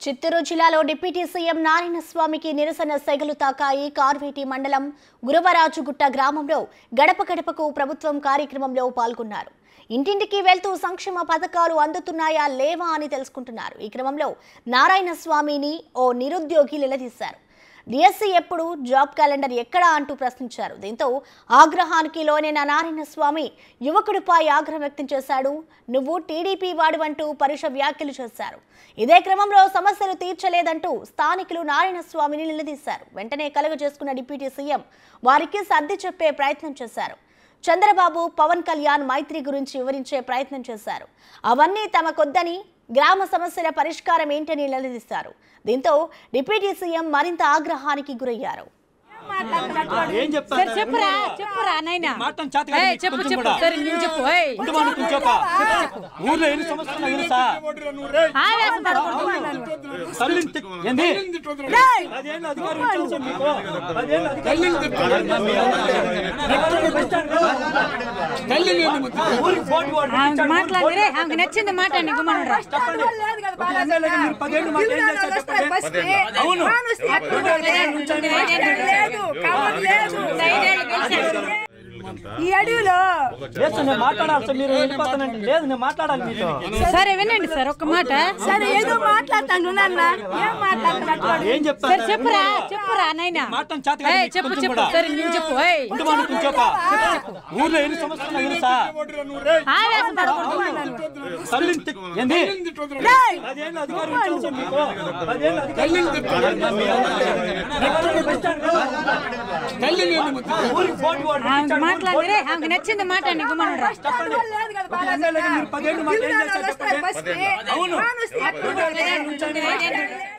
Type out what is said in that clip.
చిత్తూరు జిల్లాలో deputy CM నారాయణస్వామికి నిరసన సెగలు తాకాయి కార్వేటి మండలం గురవరాజుగుట్ట గ్రామంలో గడప గడపకు ప్రభుత్వం కార్యక్రమంలో పాల్గొన్నారు ఇంటింటికి వెళ్తూ సంక్షేమ పథకాలు అందుతున్నాయా లేవా అని తెలుసుకుంటున్నారు ఈ క్రమంలో నారాయణస్వామిని ఓ నిరుద్యోగి నిలదీశారు డిఎస్సీ ఎప్పుడు జాబ్ క్యాలెండర్ ఎక్కడా అంటూ ప్రశ్నించారు దీంతో ఆగ్రహానికి లోనైన నారాయణస్వామి యువకుడిపై ఆగ్రహం వ్యక్తం చేశాడు నువ్వు టీడీపీ వాడివంటూ పరుష వ్యాఖ్యలు చేశారు ఇదే క్రమంలో సమస్యలు తీర్చలేదంటూ స్థానికులు నారాయణస్వామిని నిలదీశారు వెంటనే కలుగజేసుకున్న డిప్యూటీ సీఎం వారికి సర్ది చెప్పే ప్రయత్నం చేశారు చంద్రబాబు పవన్ కళ్యాణ్ మైత్రి గురించి వివరించే ప్రయత్నం చేశారు అవన్నీ తమకొద్దని గ్రామ సమస్యల పరిష్కారం ఏంటని నిలదీశారు దీంతో డిప్యూటీ సీఎం మరింత ఆగ్రహానికి గురయ్యారు ఏం చెప్తాను సరే చెప్పురా చెప్పురా నాయనా మాట్లాడటం చేత కాదు ఏయ్, నీకు చెప్పు కొంచెం చెప్పు కూడా. సరే నువ్వు చెప్పు ఏయ్. ఉండమను కొంచెంక. ఊర్లో ఎన్ని సమస్యలు ఉన్నాయో తెలుసా ఆవేశం పడకూడదు. తల్లిని తిట్- ఏంది పదేళ్ళ అధికారం ఇచ్చాల్సిన మీకు పదేళ్ళ అధికారం ఊరికి ఫోన్ వాడు ఆమెకు మాట్లాడి రే ఆమెకు నచ్చింది మాట్లాడి గుమ్మనురా చెప్పండి ఒక ఎమ్మెల్యేగా మీరు పదేళ్ళు మాకు ఏం చేశారు చెప్పండి అవును ఈ అడవిలో లేదు సార్, నేను మాట్లాడాలి సార్ మీరు వెళ్ళిపోతానండి లేదు నేను మాట్లాడాలి మీతో సరే వినండి సార్ ఒక్క మాట సరే ఏదో మాట్లాడతాను నాన్న ఏం మాట్లాడుతున్నాడు ఏం సరే చెప్తాను చెప్పురా చెప్పురా నాయనా మాట్లాడటం చేత కాదు ఏయ్, నీకు చెప్పు కొంచెం చెప్పు కూడా. సరే నువ్వు చెప్పు ఏయ్. ఉండమను కొంచెంక. ఊర్లో ఎన్ని సమస్యలు ఉన్నాయో తెలుసా ఆవేశం పడకూడదు తల్లిని తిట్- ఏంది పదేళ్ళ అధికారం ఇచ్చాల్సిన మీకు పదేళ్ళ అధికారం ఊరికి ఫోన్ వాడు ఆమెకు మాట్లాడి రే ఆమెకు నచ్చింది మాట్లాడి గుమ్మనురా చెప్పండి ఒక ఎమ్మెల్యేగా మీరు పదేళ్ళు మాకు ఏం చేశారు చెప్పండి అవును ధైర్యం